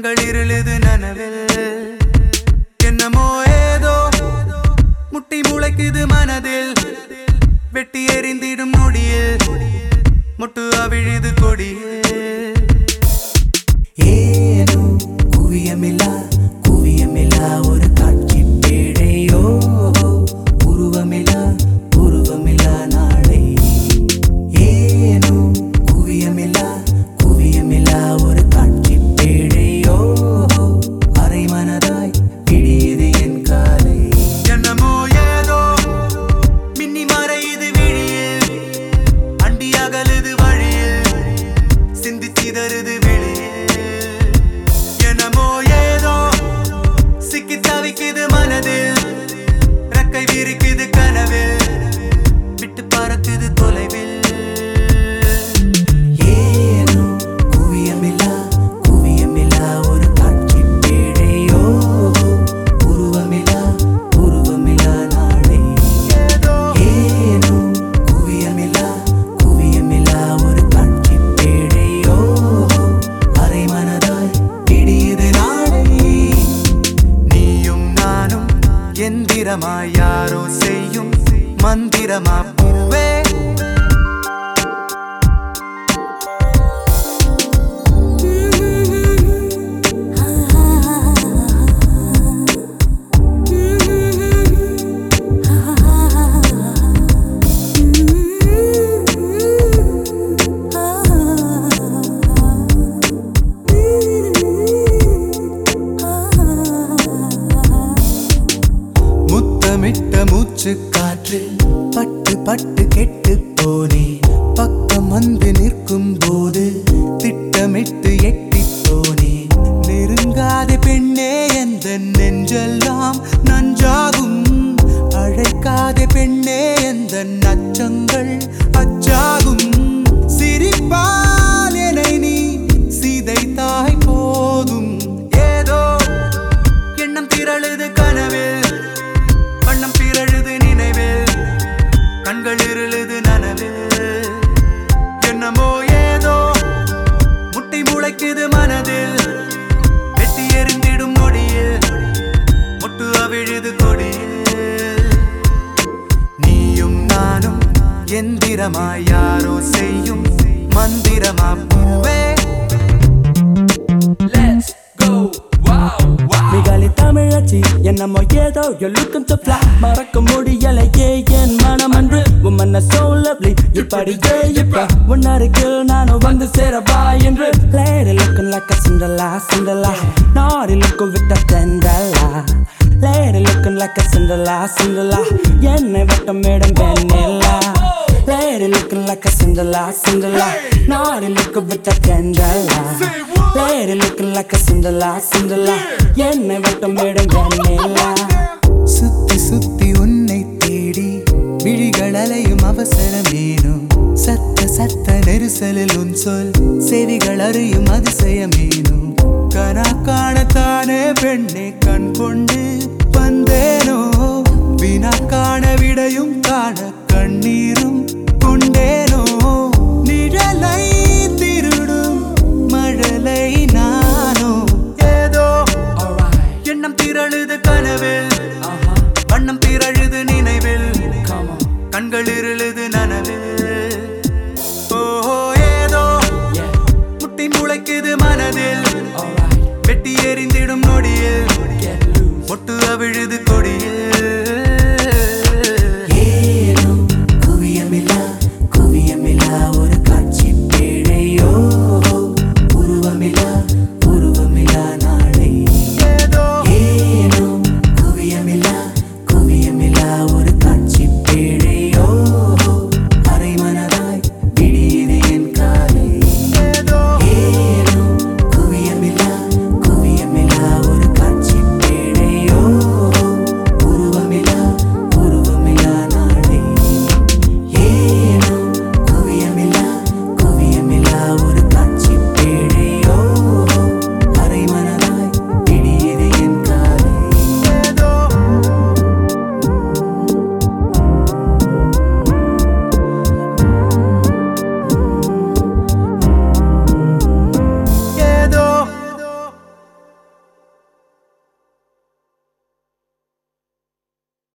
கண்கள் இருளுது நனவில் என்னமோ ஏதோ முட்டி முளைக்குது மனதில் வெட்டி எறிந்திடும் நொடியில் முட்டு அவிழுது கொடியில் ஏனோ குவியமில்லா குவியமில்லா ஒரு காட்சி பேடையோ உருவமில்லா உருவமில்லா நாளை ஏனோ குவியமில்லா குவியமில்லா ஒரு காட்சி பேடையோ அரை மனதாய் பிடியது என் காலை என்னமோ ஏதோ மின்னி மறையுது விழியில் அண்டி அகலுது வழியில் சிந்தி சிதறுது வெளியில் என்னமோ ஏதோ சிக்கி தவிக்குது மனதில் ரெக்கை விரிக்குது கனவில் விட்டு பறக்குது தொலைவில் ஏனோ குவியமில்லா குவியமில்லா ஒரு காட்சி பேடையோ உருவமில்லா உருவமில்லா நாளை ஏதோ ஏனோ குவியமில்லா குவியமில்லா ஒரு காட்சி பேடையோ அரை மனதாய் பிடியது நாளை நீயும் நானும் எந்திரமாய் யாரோ செய்யும் மந்திரமா பூவே முத்தமிட்ட மூச்சு காற்று பட்டு பட்டு கெட்டு போனே பக்கம் வந்து நிற்கும் போது திட்டமிட்டு எட்டி போனே நெருங்காத பெண்ணே எந்த நெஞ்செல்லாம் நஞ்சாகும் அழைக்காத பெண்ணே எந்த நச்சங்கள் அச்சாகும் சிரிப்பால் என்னை நீ சிதைத்தாய் போதும் ஏதோ எண்ணம் திரழுது கனவில் வண்ணம் பிறழுது நினைவில் கண்கள் இருளுது நனவில் என்னமோ ஏதோ முட்டை முளைக்குது மனதில் வெட்டி எறிந்திடும் நொடியில் முட்டு அவிழுது கொடியில் நீயும் நானும் எந்திரமாய் யாரோ செய்யும் மந்திரமா பூவே மிகாலி தமிழச்சி என்னமோ ஏதோ you're looking to fly மறக்க முடியலையே என் மனம் அன்று உம்மன்ன so lovely இப்படியே இப்ப உன் அருகில் நானும் வந்து சேரவா என்று lady looking like a Cinderella Cinderella naughty looking with a Cinderella lady looking like a Cinderella Cinderella என்னை வட்டம் madam Vennila lady looking like a Cinderella Cinderella naughty looking with a Cinderella lady looking like a Cinderella Cinderella என்னை வட்டம் madam வெண்ணிலா சுத்தி சுத்தி உன்னை தேடி விழிகள் அலையும் அவசரமேனும் சத்த சத்த நெரிசலில் உன் சொல் செவிகள் அறியும் அதிசயமேனும் கனா காணத்தானே பெண்ணே கண் கொண்டு வந்தேனோ வினா காண விடையும் காண கண்ணீரும் கொண்டேனோ நிழலை திருடும் மழலை நானோ ஏதோ எண்ணம் திரழுது கனவில் வண்ணம் திரழுது நினைவில் கண்கள் இருளுது நனவில் ஓஹோ ஏதோ முட்டி முளைக்குது மனதில் வெட்டி எறிந்திடும் நொடியில் மொட்டு அவிழுது